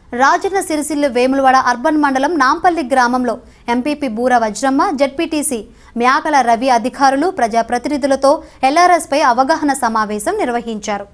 Rajanna Sircilla Vemulawada urban మండలం నాంపల్లి గ్రామంలో MPP బూర వజ్రమ్మ జడ్పీటీసీ మ్యాకల రవి అధికారులు ప్రజాప్రతినిధులతో ఎల్ఆర్ఎస్పై అవగాహన సమావేశం నిర్వహించారు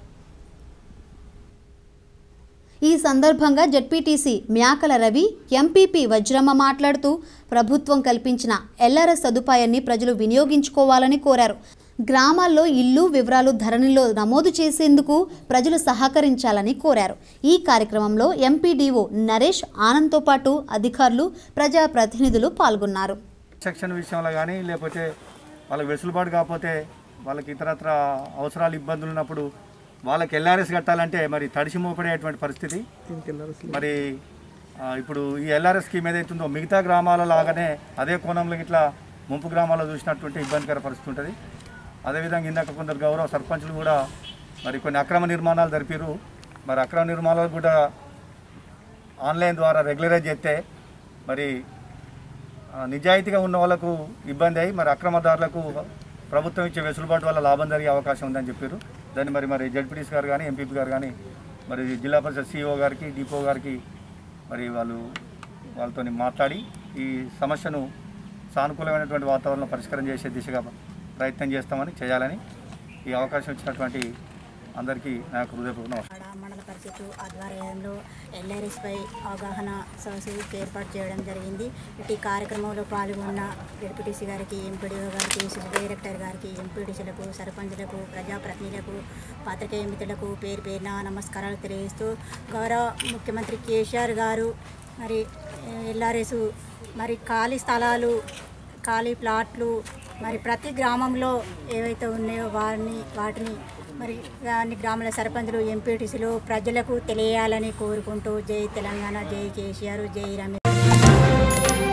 ఈ సందర్భంగా జడ్పీటీసీ మ్యాకల రవి ఎంపీపీ వజ్రమ్మ మాట్లాడుతూ ప్రభుత్వం కల్పించిన ఎల్ఆర్ఎస్ సదుపాయాన్ని ప్రజలు వినియోగించుకోవాలని కోరారు గ్రామాల్లో ఇల్లు వివరాలు ధరణిలో నమోదు చేసేందుకు ప్రజలు సహకరించాలని కోరారు ఈ కార్యక్రమంలో ఎంపీడీఓ నరేష్ ఆనంద్తో పాటు అధికారులు ప్రజాప్రతినిధులు పాల్గొన్నారు సెక్షన్ విషయంలో కానీ లేకపోతే వాళ్ళకి వెసులుబాటు కాకపోతే వాళ్ళకి ఇతరత్ర అవసరాలు ఇబ్బందులు ఉన్నప్పుడు వాళ్ళకి ఎల్ఆర్ఎస్ కట్టాలంటే మరి తడిసి మోపడేటువంటి పరిస్థితి మరి ఆ, ఇప్పుడు ఈ ఎల్ఆర్ఎస్ స్కీమ్ ఏదైతుందో మిగతా గ్రామాల లాగానే అదే కోణంలో ఇట్లా ముంపు గ్రామాల్లో చూసినటువంటి ఇబ్బందికర పరిస్థితి ఉంటుంది అదేవిధంగా ఇందాక కొందరు గౌరవ సర్పంచులు కూడా మరి కొన్ని అక్రమ నిర్మాణాలు జరిపారు మరి అక్రమ నిర్మాణాలు కూడా ఆన్లైన్ ద్వారా రెగ్యులరైజ్ చేస్తే మరి ఆ, నిజాయితీగా ఉన్న వాళ్ళకు ఇబ్బంది అయ్యి మరి అక్రమదారులకు ప్రభుత్వం ఇచ్చే వెసులుబాటు వల్ల లాభం జరిగే అవకాశం ఉందని చెప్పారు దాన్ని మరి మరి జడ్పీటీసీ గారు కానీ ఎంపీపీ గారు కానీ మరి జిల్లా పరిషత్ సిఇఓ గారికి డిపో గారికి మరి వాళ్ళు వాళ్ళతో మాట్లాడి ఈ సమస్యను సానుకూలమైనటువంటి వాతావరణంలో పరిష్కారం చేసే దిశగా ప్రయత్నం చేస్తామని చేయాలని ఈ అవకాశం ఇచ్చినటువంటి అందరికీ నా యొక్క హృదయపూర్వక నమస్కారం ఆడ మండల పరిషత్ ఆధ్వర్యంలో ఎల్ఆర్ఎస్పై అవగాహన సదస్సు ఏర్పాటు చేయడం జరిగింది ఇటు కార్యక్రమంలో పాల్గొన్న డిప్యూటీసీ గారికి ఎంపీడీఓ గారికి సిటీ డైరెక్టర్ గారికి ఎంపీడీసీలకు సర్పంచులకు ప్రజాప్రతినిధులకు పాత్రికేయ మిత్రులకు పేరు పేరున నమస్కారాలు తెలియజేస్తూ గౌరవ ముఖ్యమంత్రి కేసీఆర్ గారు మరి ఎల్ఆర్ఎస్ మరి ఖాళీ స్థలాలు ఖాళీ ప్లాట్లు మరి ప్రతి గ్రామంలో ఏవైతే ఉన్నాయో వారిని వాటిని మరి అన్ని గ్రామాల సర్పంచులు ఎంపీటీసీలు ప్రజలకు తెలియాలని కోరుకుంటూ జై తెలంగాణ జై కేసీఆర్ జై రమేష్